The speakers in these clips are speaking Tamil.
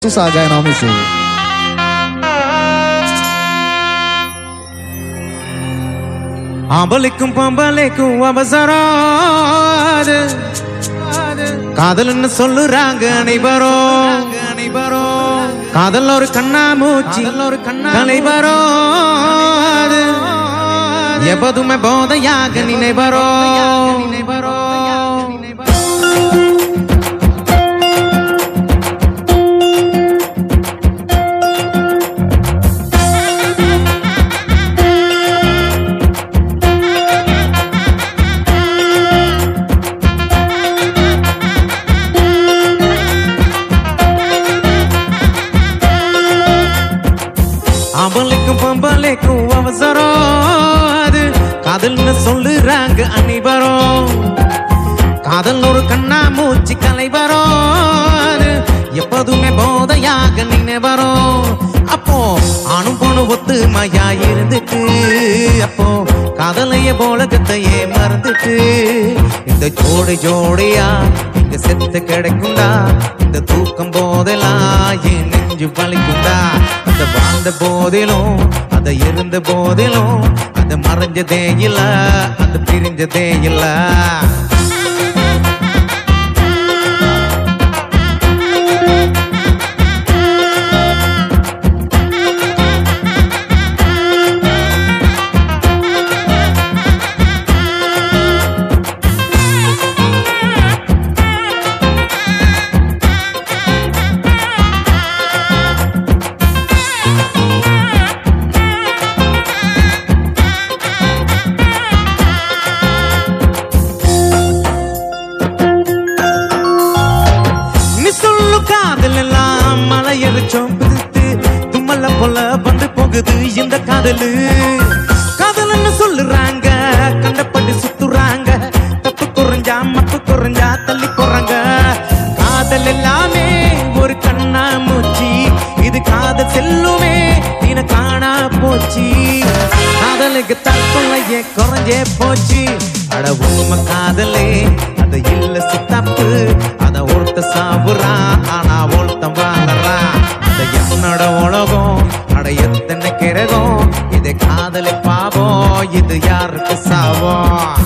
Susagay namin siya. ஆம்பளைக்கும் பம்பளைக்கும் அவசரம் அது. காதல்னு சொல்லுறாங்க அனைவரும் அனைவரும் காதல் ஒரு கண்ணா மூச்சு ஒரு கண்ணா அனைவரும் அது. எப்போதுமே போதையாக நினைவரோ நினைவரோ அவளுக்கும் பொம்பளைக்கும் அவசரம் அது காதல்னு சொல்லுறாங்க அனைவரும் காதல் ஒரு கண்ணா மூச்சு கலைவரும் அது எப்போதுமே போதையாக நினைவரும் அப்போ ஆணும் பொண்ணு ஒத்துமையா இருந்துட்டு அப்போ காதலைய போலகத்தையே மறந்துட்டு இந்த ஜோடி ஜோடியா இங்க செத்து கிடைக்குண்டா இந்த தூக்கம் போதெல்லாம் என் நெஞ்சு வலிக்குண்டா அந்த வாழ்ந்த போதிலும் அதை இருந்த போதிலும் அது மறைஞ்சதே இல்ல அது பிரிஞ்சதே இல்ல நீ சொல்லு காதல் எல்லாம் மலையடிச்சோம் பிடித்து தும்மல போல வந்து போகுது இந்த காதலு காதல்னு சொல்லுறாங்க கண்டப்பட்டு சுத்துறாங்க தப்பு குறைஞ்சா மப்பு குறைஞ்சா தள்ளி போறாங்க காதல் எல்லாமே ஒரு கண்ணா மூச்சி இது காதல் செல்லுமே நீன காணா போச்சு காதலுக்கு தற்கொலையே குறைஞ்சே போச்சு அட உண்மை காதலே அது இல்ல சித்தப்பு அத ஒருத்த சாவுறான் ஆனா ஒருத்தன் வாழறான் அது என்னோட உலகம் அட எத்தனை கிரகம் இது காதலை பாவம் இது யாருக்கு சாவம்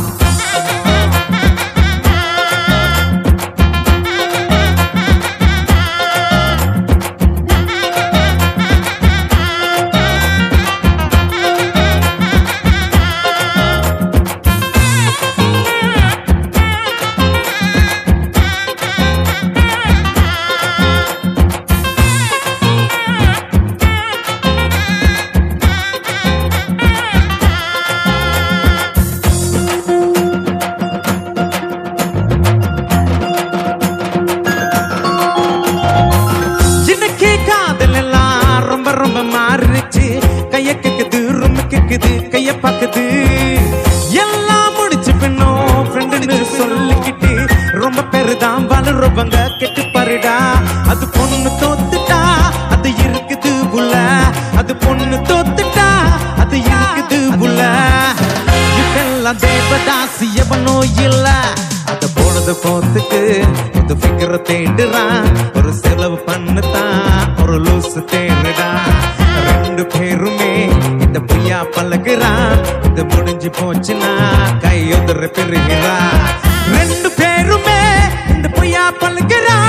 இன்னைக்கு காதல் எல்லாம் ரொம்ப ரொம்ப மாறிடுச்சு கைய கேக்குது ரொம்ப கேக்குது கைய பாக்குது எல்லாம் முடிச்சு பின்னும் ஃப்ரெண்டுன்னு சொல்லிக்கிட்டு ரொம்ப பேரு தான் வளருவங்க கெட்டு பாருடா அது பொண்ணு தோத்துட்டா அது இருக்குது புள்ள அது பொண்ணு தோத்துட்டா அது இருக்குது புள்ள இப்பெல்லாம் தேவதாசி எவனோ இல்ல அத பொழுது போத்துக்கு இது ஃபிகர தேடுறான் ஒரு செலவு பண்ணுதான் ஒரு லூசு தேடுறான் ரெண்டு பேருமே இந்த பொய்யா பழகுறான் இது முடிஞ்சு போச்சுன்னா கையொதற பெறுகிறான் ரெண்டு பேருமே இந்த பொய்யா பழகுறான்